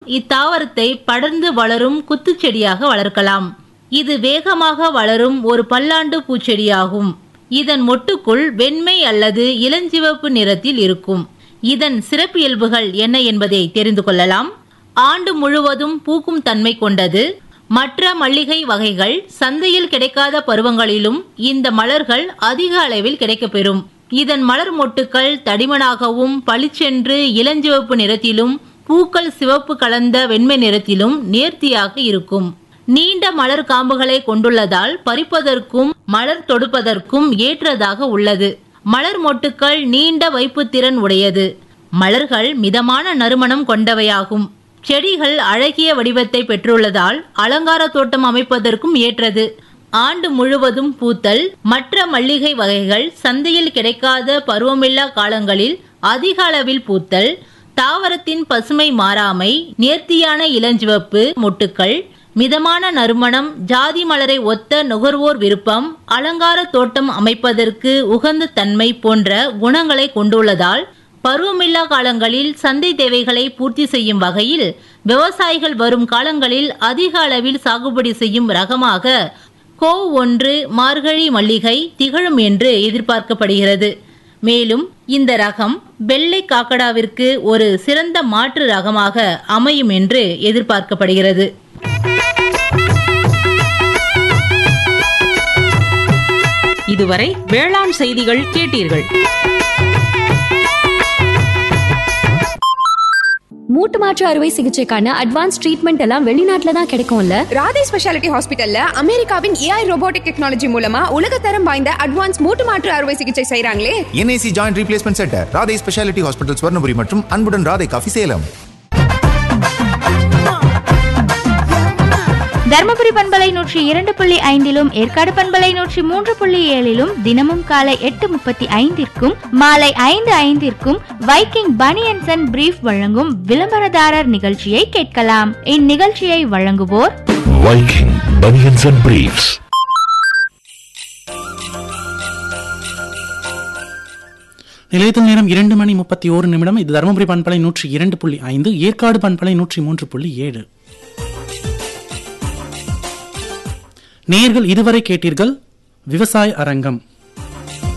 இத்தாவரத்தை படர்ந்து வளரும் குத்துச்செடியாக வளர்க்கலாம் இது வேகமாக வளரும் ஒரு பல்லாண்டு பூச்செடியாகும் இதன் மொட்டுக்குள் வெண்மை அல்லது இளஞ்சிவப்பு நிறத்தில் இருக்கும் இதன் சிறப்பியல்புகள் என்ன என்பதை தெரிந்து கொள்ளலாம் ஆண்டு முழுவதும் பூக்கும் தன்மை கொண்டது மற்ற மல்லிகை வகைகள் சந்தையில் கிடைக்காத பருவங்களிலும் இந்த மலர்கள் அதிக அளவில் கிடைக்கப்பெறும் இதன் மலர் மொட்டுக்கள் தடிமனாகவும் பளிச்சென்று இளஞ்சிவப்பு நிறத்திலும் பூக்கள் சிவப்பு கலந்த வெண்மை நிறத்திலும் நேர்த்தியாக இருக்கும் நீண்ட மலர் காம்புகளை கொண்டுள்ளதால் பறிப்பதற்கும் மலர் தொடுப்பதற்கும் ஏற்றதாக உள்ளது மலர் மொட்டுக்கள் நீண்ட வைப்புத்திறன் உடையது மலர்கள் மிதமான நறுமணம் கொண்டவையாகும் செடிகள் அழகிய வடிவத்தை பெற்றுள்ளதால் அலங்கார தோட்டம் அமைப்பதற்கும் ஏற்றது ஆண்டு முழுவதும் பூத்தல் மற்ற மல்லிகை வகைகள் சந்தையில் கிடைக்காத பருவமில்லா காலங்களில் அதிக அளவில் பூத்தல் தாவரத்தின் பசுமை மாறாமை நேர்த்தியான இளஞ்சிவப்பு மொட்டுக்கள் மிதமான நறுமணம் ஜாதி மலரை ஒத்த நுகர்வோர் விருப்பம் அலங்கார தோட்டம் அமைப்பதற்கு உகந்த தன்மை போன்ற குணங்களை கொண்டுள்ளதால் பருவமில்லா காலங்களில் சந்தை தேவைகளை பூர்த்தி செய்யும் வகையில் விவசாயிகள் வரும் காலங்களில் அதிக அளவில் சாகுபடி செய்யும் ரகமாக கோ ஒன்று மார்கழி மல்லிகை திகழும் என்று எதிர்பார்க்கப்படுகிறது மேலும் இந்த ரகம் வெள்ளை காக்கடாவிற்கு ஒரு சிறந்த மாற்று ரகமாக அமையும் என்று எதிர்பார்க்கப்படுகிறது இதுவரை வேளாண் செய்திகள் கேட்டீர்கள் மூட்டு மாற்று அறுவை சிகிச்சைக்கான அட்வான்ஸ் ட்ரீட்மெண்ட் எல்லாம் வெளிநாட்டுல தான் கிடைக்கும்ல ராதே ஸ்பெஷாலிட்டி ஹாஸ்பிட்டல்ல அமெரிக்காவின் ஏஐ ரோபோட்டிக் டெக்னாலஜி மூலமா உலகத்தரம் வாய்ந்த அட்வான்ஸ் மூட்டு மாற்று அறுவை சிகிச்சை செய்றாங்களே NIC joint replacement centre Radhai speciality hospital Swarnapuri மற்றும் அன்புடன் ராதை காஃபி சேலம் தருமபுரி பண்பலை நூற்றி இரண்டு புள்ளி ஐந்திலும் ஏற்காடு பண்பலை நூற்றி மூன்று புள்ளி ஏழிலும் தினமும் காலை எட்டு முப்பத்தி ஐந்திற்கும் மாலை ஐந்து ஐந்திற்கும் வைக்கிங் பனியன்சன் அண்ட் பிரீஃப் வழங்கும் விளம்பரதாரர் நிகழ்ச்சியை கேட்கலாம் இந்நிகழ்ச்சியை வழங்குவோர் Viking Bunions and Briefs. நிலையத்தில் நேரம் இரண்டு மணி முப்பத்தி ஓரு நிமிடம் இது தருமபுரி பண்பலை நூற்றி இரண்டு புள்ளி ஐந்து ஏற்காடு பண்பலை நூற்றி மூன்று புள்ளி ஏழு நேர்கள் இதுவரை கேட்டீர்கள் விவசாய அரங்கம்